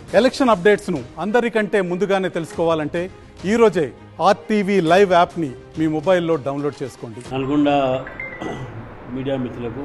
election అప్డేట్స్ను అందరికంటే ముందుగానే తెలుసుకోవాలంటే ఈరోజే ఆర్టీవీ లైవ్ యాప్ని మీ మొబైల్లో డౌన్లోడ్ చేసుకోండి నల్గొండ మీడియా మిత్రులకు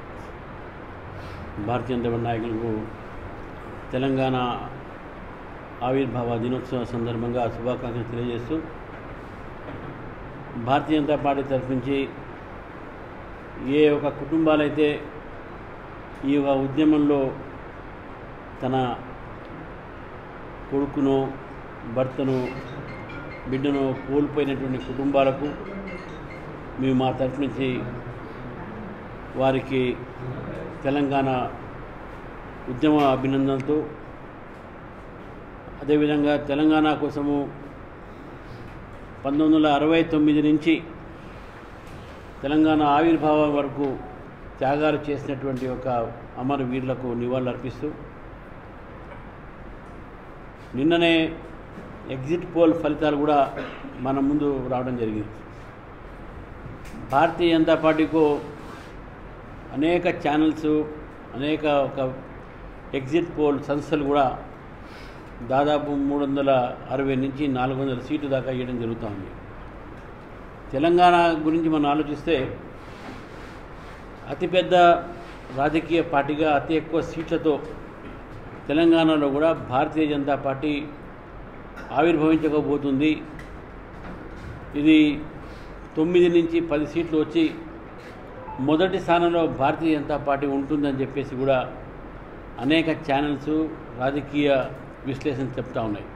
భారతీయ జనతా పార్టీ నాయకులకు తెలంగాణ ఆవిర్భావ దినోత్సవ సందర్భంగా శుభాకాంక్షలు తెలియజేస్తూ భారతీయ జనతా పార్టీ తరఫు నుంచి ఏ ఒక కుటుంబాలైతే ఈ యొక్క ఉద్యమంలో తన కొడుకును భర్తను బిడ్డను కోల్పోయినటువంటి కుటుంబాలకు మేము మా తరఫు నుంచి వారికి తెలంగాణ ఉద్యమ అభినందనలతో అదేవిధంగా తెలంగాణ కోసము పంతొమ్మిది వందల అరవై తొమ్మిది నుంచి తెలంగాణ ఆవిర్భావం వరకు త్యాగాలు చేసినటువంటి ఒక అమరవీరులకు నివాళులు అర్పిస్తూ నిన్ననే ఎగ్జిట్ పోల్ ఫలితాలు కూడా మన ముందు రావడం జరిగింది భారతీయ జనతా పార్టీకు అనేక ఛానల్స్ అనేక ఒక ఎగ్జిట్ పోల్ సంస్థలు కూడా దాదాపు మూడు వందల అరవై నుంచి నాలుగు వందల సీట్లు దాకా ఇవ్వడం జరుగుతూ ఉంది తెలంగాణ గురించి మనం ఆలోచిస్తే అతిపెద్ద రాజకీయ పార్టీగా అతి ఎక్కువ సీట్లతో తెలంగాణలో కూడా భారతీయ జనతా పార్టీ ఆవిర్భవించకపోతుంది ఇది తొమ్మిది నుంచి పది సీట్లు వచ్చి మొదటి స్థానంలో భారతీయ జనతా పార్టీ ఉంటుందని చెప్పేసి కూడా అనేక ఛానల్స్ రాజకీయ విశ్లేషణ చెప్తా ఉన్నాయి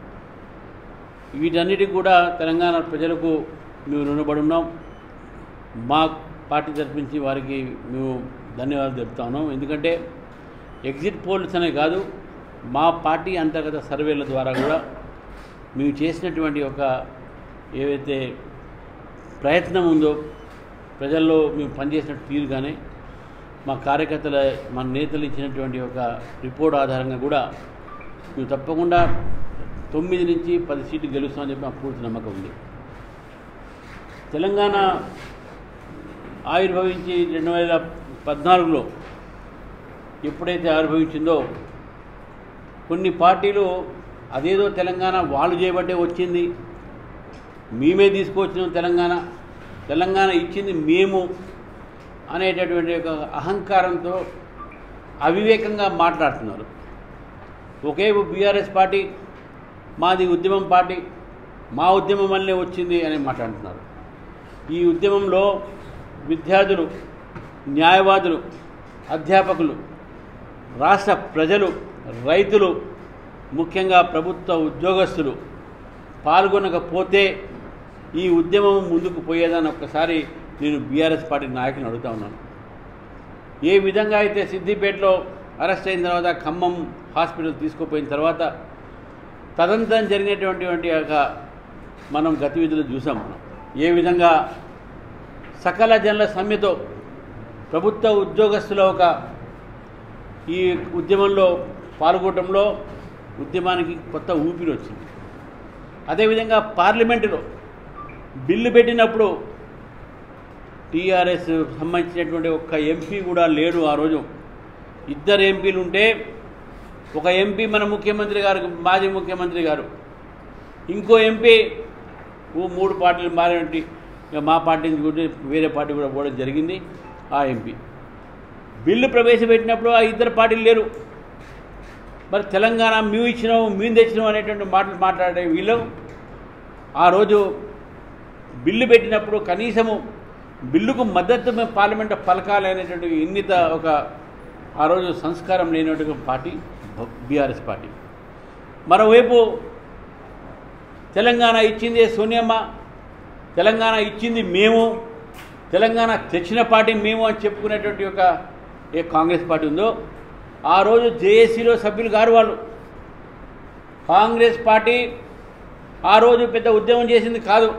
వీటన్నిటికి కూడా తెలంగాణ ప్రజలకు మేము రుణపడి ఉన్నాం మా పార్టీ తరఫు నుంచి వారికి మేము ధన్యవాదాలు చెప్తా ఉన్నాం ఎందుకంటే ఎగ్జిట్ పోల్స్ అనే కాదు మా పార్టీ అంతర్గత సర్వేల ద్వారా కూడా మేము చేసినటువంటి ఒక ఏవైతే ప్రయత్నం ఉందో ప్రజల్లో మేము పనిచేసిన తీరు కానీ మా కార్యకర్తల మా నేతలు ఇచ్చినటువంటి ఒక రిపోర్ట్ ఆధారంగా కూడా మేము తప్పకుండా తొమ్మిది నుంచి పది సీట్లు గెలుస్తామని చెప్పి మాకు పూర్తి నమ్మకం ఉంది తెలంగాణ ఆవిర్భవించి రెండు వేల పద్నాలుగులో ఎప్పుడైతే ఆవిర్భవించిందో కొన్ని పార్టీలు అదేదో తెలంగాణ వాళ్ళు చేయబట్టే వచ్చింది మేమే తీసుకొచ్చినాం తెలంగాణ తెలంగాణ ఇచ్చింది మేము అనేటటువంటి ఒక అహంకారంతో అవివేకంగా మాట్లాడుతున్నారు ఒకే బీఆర్ఎస్ పార్టీ మాది ఉద్యమం పార్టీ మా ఉద్యమం వల్లే వచ్చింది అని మాట్లాడుతున్నారు ఈ ఉద్యమంలో విద్యార్థులు న్యాయవాదులు అధ్యాపకులు రాష్ట్ర ప్రజలు రైతులు ముఖ్యంగా ప్రభుత్వ ఉద్యోగస్తులు పాల్గొనకపోతే ఈ ఉద్యమం ముందుకు పోయేదని ఒక్కసారి నేను బీఆర్ఎస్ పార్టీ నాయకులను అడుగుతా ఉన్నాను ఏ విధంగా అయితే సిద్దిపేటలో అరెస్ట్ అయిన తర్వాత ఖమ్మం హాస్పిటల్ తీసుకుపోయిన తర్వాత తదంతరం జరిగినటువంటి ఒక మనం గతివిధులు చూసాం మనం ఏ విధంగా సకల జనుల సమ్మెతో ప్రభుత్వ ఉద్యోగస్తుల ఒక ఈ ఉద్యమంలో పాల్గొనడంలో ఉద్యమానికి కొత్త ఊపిరి వచ్చింది అదేవిధంగా పార్లమెంటులో బిల్లు పెట్టినప్పుడు టీఆర్ఎస్ సంబంధించినటువంటి ఒక్క ఎంపీ కూడా లేడు ఆ రోజు ఇద్దరు ఎంపీలు ఉంటే ఒక ఎంపీ మన ముఖ్యమంత్రి గారు మాజీ ముఖ్యమంత్రి గారు ఇంకో ఎంపీ ఓ మూడు పార్టీలు మారినట్టు ఇక మా పార్టీ నుంచి కూడా వేరే పార్టీ కూడా పోవడం జరిగింది ఆ ఎంపీ బిల్లు ప్రవేశపెట్టినప్పుడు ఆ ఇద్దరు పార్టీలు లేరు మరి తెలంగాణ మేము ఇచ్చినాము మేము తెచ్చినాం అనేటువంటి మాటలు మాట్లాడే వీళ్ళు ఆ రోజు బిల్లు పెట్టినప్పుడు కనీసము బిల్లుకు మద్దతు మేము పార్లమెంట్ పలకాలి అనేటువంటి ఇన్నిత ఒక ఆ రోజు సంస్కారం లేనటువంటి పార్టీ బీఆర్ఎస్ పార్టీ మరోవైపు తెలంగాణ ఇచ్చింది సోనియమ్మ తెలంగాణ ఇచ్చింది మేము తెలంగాణ తెచ్చిన పార్టీ మేము అని చెప్పుకునేటువంటి ఒక ఏ కాంగ్రెస్ పార్టీ ఉందో ఆ రోజు జేఏసీలో సభ్యులు గారు వాళ్ళు కాంగ్రెస్ పార్టీ ఆ రోజు పెద్ద ఉద్యమం చేసింది కాదు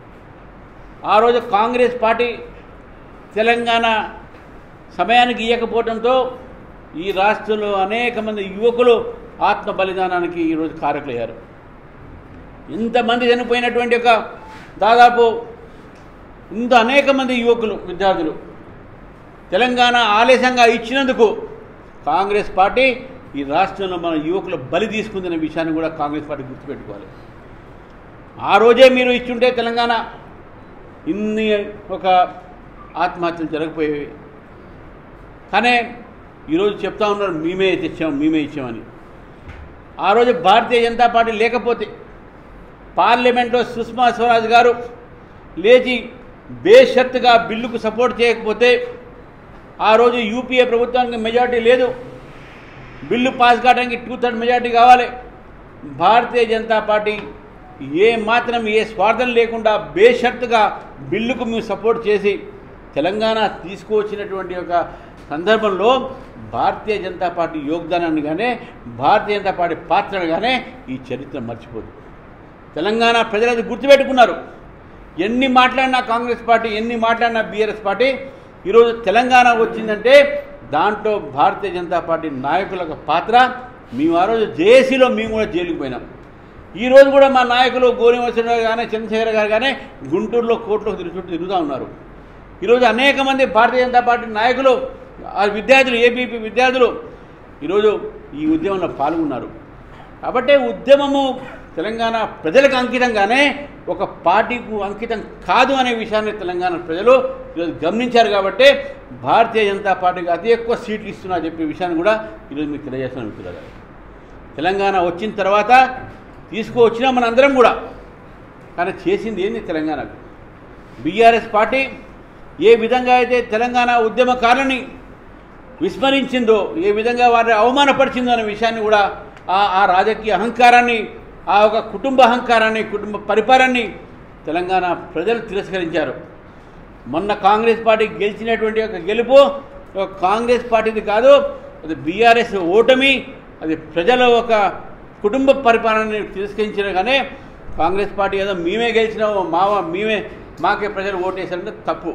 ఆ రోజు కాంగ్రెస్ పార్టీ తెలంగాణ సమయానికి ఇవ్వకపోవడంతో ఈ రాష్ట్రంలో అనేక మంది యువకులు ఆత్మ బలిదానానికి ఈరోజు కారకులయ్యారు ఇంతమంది చనిపోయినటువంటి ఒక దాదాపు ఇంత అనేక మంది యువకులు విద్యార్థులు తెలంగాణ ఆలస్యంగా ఇచ్చినందుకు కాంగ్రెస్ పార్టీ ఈ రాష్ట్రంలో మన యువకుల బలి తీసుకుందనే విషయాన్ని కూడా కాంగ్రెస్ పార్టీ గుర్తుపెట్టుకోవాలి ఆ రోజే మీరు ఇచ్చుంటే తెలంగాణ ఇన్ని ఒక ఆత్మహత్యలు జరగపోయేవి కానీ ఈరోజు చెప్తా ఉన్నారు మేమే తెచ్చాం మేమే ఇచ్చామని ఆ రోజు భారతీయ జనతా పార్టీ లేకపోతే పార్లమెంట్లో సుష్మా స్వరాజ్ గారు లేచి బేషరతుగా బిల్లుకు సపోర్ట్ చేయకపోతే ఆ రోజు యూపీఏ ప్రభుత్వానికి మెజార్టీ లేదు బిల్లు పాస్ కావడానికి టూ థర్డ్ మెజార్టీ కావాలి భారతీయ జనతా పార్టీ ఏ మాత్రం ఏ స్వార్థం లేకుండా బేషరతుగా బిల్లుకు మేము సపోర్ట్ చేసి తెలంగాణ తీసుకువచ్చినటువంటి ఒక సందర్భంలో భారతీయ జనతా పార్టీ యోగదానాన్ని కానీ భారతీయ జనతా పార్టీ పాత్రను కానీ ఈ చరిత్ర మర్చిపోదు తెలంగాణ ప్రజలు గుర్తుపెట్టుకున్నారు ఎన్ని మాట్లాడినా కాంగ్రెస్ పార్టీ ఎన్ని మాట్లాడినా బీఆర్ఎస్ పార్టీ ఈరోజు తెలంగాణ వచ్చిందంటే దాంట్లో భారతీయ జనతా పార్టీ నాయకుల యొక్క పాత్ర మేము ఆ రోజు జేఏసీలో మేము కూడా జైలుకు పోయినాం ఈ రోజు కూడా మా నాయకులు గోరివలసిన గారు కానీ చంద్రశేఖర్ గారు కానీ గుంటూరులో కోర్టులో తిరుగు చుట్టూ తిరుగుతూ ఉన్నారు ఈరోజు అనేక మంది భారతీయ జనతా పార్టీ నాయకులు ఆ విద్యార్థులు ఏబీపీ విద్యార్థులు ఈరోజు ఈ ఉద్యమంలో పాల్గొన్నారు కాబట్టి ఉద్యమము తెలంగాణ ప్రజలకు అంకితంగానే ఒక పార్టీకు అంకితం కాదు అనే విషయాన్ని తెలంగాణ ప్రజలు ఈరోజు గమనించారు కాబట్టి భారతీయ జనతా పార్టీకి అతి ఎక్కువ సీట్లు ఇస్తున్నా చెప్పే విషయాన్ని కూడా ఈరోజు మీకు తెలియజేస్తున్నాను మిత్రులారా తెలంగాణ వచ్చిన తర్వాత తీసుకువచ్చినా మనందరం కూడా కానీ చేసింది ఏంది తెలంగాణకు బీఆర్ఎస్ పార్టీ ఏ విధంగా అయితే తెలంగాణ ఉద్యమకారుని విస్మరించిందో ఏ విధంగా వారిని అవమానపరిచిందో అనే విషయాన్ని కూడా ఆ ఆ రాజకీయ అహంకారాన్ని ఆ ఒక కుటుంబ అహంకారాన్ని కుటుంబ పరిపాలనని తెలంగాణ ప్రజలు తిరస్కరించారు మొన్న కాంగ్రెస్ పార్టీ గెలిచినటువంటి ఒక గెలుపు ఒక కాంగ్రెస్ పార్టీది కాదు అది బీఆర్ఎస్ ఓటమి అది ప్రజల ఒక కుటుంబ పరిపాలనని తిరస్కరించిన కానీ కాంగ్రెస్ పార్టీ ఏదో మేమే గెలిచినాము మా మేమే మాకే ప్రజలు ఓటేశారంటే తప్పు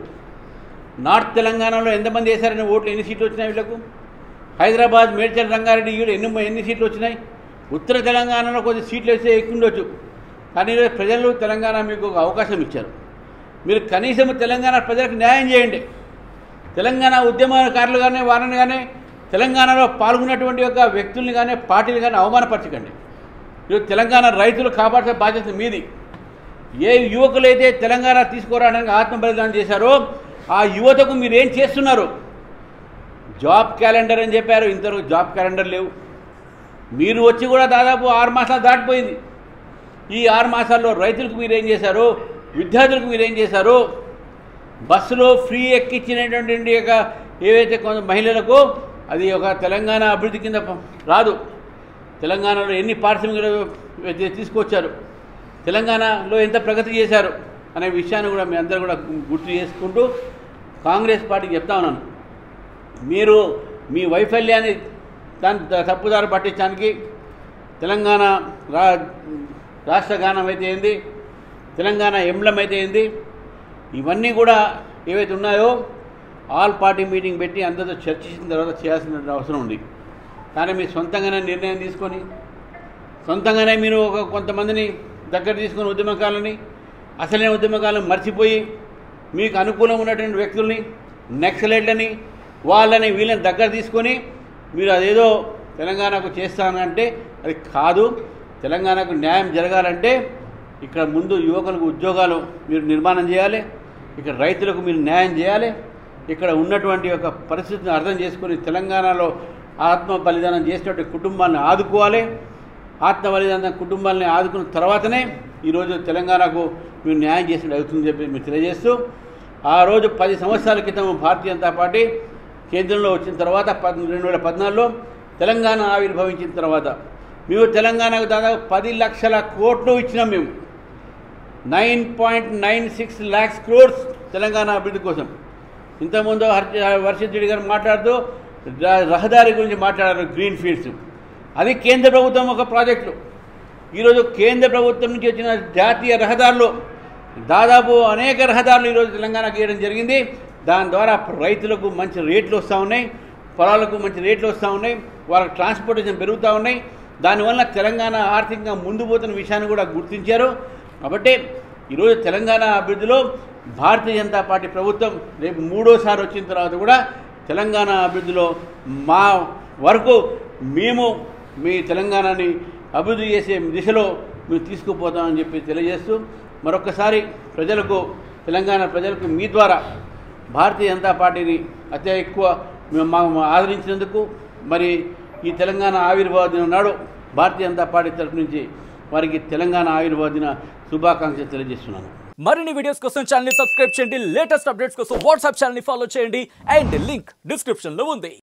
నార్త్ తెలంగాణలో ఎంతమంది వేశారని ఓట్లు ఎన్ని సీట్లు వచ్చినాయి వీళ్ళకు హైదరాబాద్ మేడ్చల్ రంగారెడ్డి ఈడ ఎన్ని ఎన్ని సీట్లు వచ్చినాయి ఉత్తర తెలంగాణలో కొద్ది సీట్లు వేస్తే ఎక్కువ ఉండొచ్చు కానీ ఈరోజు ప్రజలు తెలంగాణ మీకు ఒక అవకాశం ఇచ్చారు మీరు కనీసం తెలంగాణ ప్రజలకు న్యాయం చేయండి తెలంగాణ ఉద్యమకారులు కానీ వారిని కానీ తెలంగాణలో పాల్గొన్నటువంటి యొక్క వ్యక్తుల్ని కానీ పార్టీలు కానీ అవమానపరచకండి ఈరోజు తెలంగాణ రైతులు కాపాడే బాధ్యత మీది ఏ యువకులైతే తెలంగాణ తీసుకురావడానికి ఆత్మ బలిదానం చేశారో ఆ యువతకు మీరు ఏం చేస్తున్నారు జాబ్ క్యాలెండర్ అని చెప్పారు ఇంతవరకు జాబ్ క్యాలెండర్ లేవు మీరు వచ్చి కూడా దాదాపు ఆరు మాసాలు దాటిపోయింది ఈ ఆరు మాసాల్లో రైతులకు మీరు ఏం చేశారు విద్యార్థులకు మీరు ఏం చేశారు బస్సులో ఫ్రీ ఎక్కించినటువంటి యొక్క ఏవైతే కొంత మహిళలకు అది ఒక తెలంగాణ అభివృద్ధి కింద ప- రాదు తెలంగాణలో ఎన్ని పారిశ్రామిక తీసుకొచ్చారు తెలంగాణలో ఎంత ప్రగతి చేశారు అనే విషయాన్ని కూడా మీ అందరూ కూడా గుర్తు చేసుకుంటూ కాంగ్రెస్ పార్టీకి చెప్తా ఉన్నాను మీరు మీ వైఫల్యాన్ని దాని ద- తప్పుదారి పట్టించడానికి తెలంగాణ రా రాష్ట్ర గానం అయితే ఏంది తెలంగాణ ఎంబ్లం అయితే ఏంది ఇవన్నీ కూడా ఏవైతే ఉన్నాయో ఆల్ పార్టీ మీటింగ్ పెట్టి అందరితో చర్చించిన తర్వాత చేయాల్సిన అవసరం ఉంది కానీ మీరు సొంతంగానే నిర్ణయం తీసుకొని సొంతంగానే మీరు ఒక కొంతమందిని దగ్గర తీసుకుని ఉద్యమకాలని అసలైన ఉద్యమకాలను మర్చిపోయి మీకు అనుకూలం ఉన్నటువంటి వ్యక్తుల్ని నక్సలైట్లని వాళ్ళని వీళ్ళని దగ్గర తీసుకొని మీరు అదేదో తెలంగాణకు చేస్తానంటే అది కాదు తెలంగాణకు న్యాయం జరగాలంటే ఇక్కడ ముందు యువకులకు ఉద్యోగాలు మీరు నిర్మాణం చేయాలి ఇక్కడ రైతులకు మీరు న్యాయం చేయాలి ఇక్కడ ఉన్నటువంటి ఒక పరిస్థితిని అర్థం చేసుకొని తెలంగాణలో ఆత్మ బలిదానం చేసినటువంటి కుటుంబాన్ని ఆదుకోవాలి ఆత్మ బలిదానం కుటుంబాన్ని ఆదుకున్న తర్వాతనే ఈరోజు తెలంగాణకు మీరు న్యాయం చేసినట్టు అవుతుందని చెప్పి మీరు తెలియజేస్తూ ఆ రోజు పది సంవత్సరాల క్రితం భారతీయ జనతా పార్టీ కేంద్రంలో వచ్చిన తర్వాత పద్ రెండు వేల పద్నాలుగులో తెలంగాణ ఆవిర్భవించిన తర్వాత మేము తెలంగాణకు దాదాపు పది లక్షల కోట్లు ఇచ్చినాం మేము nine point nine six lakhs crores Telangana అభివృద్ధి కోసం ఇంతకుముందు హర్ష వర్షిత్ రెడ్డి గారు మాట్లాడుతూ ర- రహదారి గురించి మాట్లాడారు గ్రీన్ ఫీల్డ్స్ అది కేంద్ర ప్రభుత్వం ఒక ప్రాజెక్టు ఈరోజు కేంద్ర ప్రభుత్వం నుంచి వచ్చిన జాతీయ రహదారులు దాదాపు అనేక రహదారులు ఈరోజు తెలంగాణకు ఇవ్వడం జరిగింది దాని ద్వారా రైతులకు మంచి రేట్లు వస్తూ ఉన్నాయి పొలాలకు మంచి రేట్లు వస్తూ ఉన్నాయి వాళ్ళకి ట్రాన్స్పోర్టేషన్ పెరుగుతూ ఉన్నాయి దానివల్ల తెలంగాణ ఆర్థికంగా ముందు పోతున్న విషయాన్ని కూడా గుర్తించారు కాబట్టి ఈరోజు తెలంగాణ అభివృద్ధిలో భారతీయ జనతా పార్టీ ప్రభుత్వం రేపు మూడోసారి వచ్చిన తర్వాత కూడా తెలంగాణ అభివృద్ధిలో మా వరకు మేము మీ తెలంగాణని అభివృద్ధి చేసే దిశలో మేము తీసుకుపోతామని చెప్పి తెలియజేస్తూ మరొకసారి ప్రజలకు తెలంగాణ ప్రజలకు మీ ద్వారా భారతీయ జనతా పార్టీని అత్య ఎక్కువ మేము మా ఆదరించినందుకు మరి ఈ తెలంగాణ ఆవిర్భావ దినం నాడు భారతీయ జనతా పార్టీ తరఫు నుంచి వారికి తెలంగాణ ఆవిర్భావ దిన శుభాకాంక్షలు తెలియజేస్తున్నాను మరిన్ని వీడియోస్ కోసం ఛానల్ ని సబ్స్క్రైబ్ చేయండి లేటెస్ట్ అప్డేట్స్ కోసం వాట్సాప్ ఛానల్ ని ఫాలో చేయండి అండ్ లింక్ డిస్క్రిప్షన్ లో ఉంది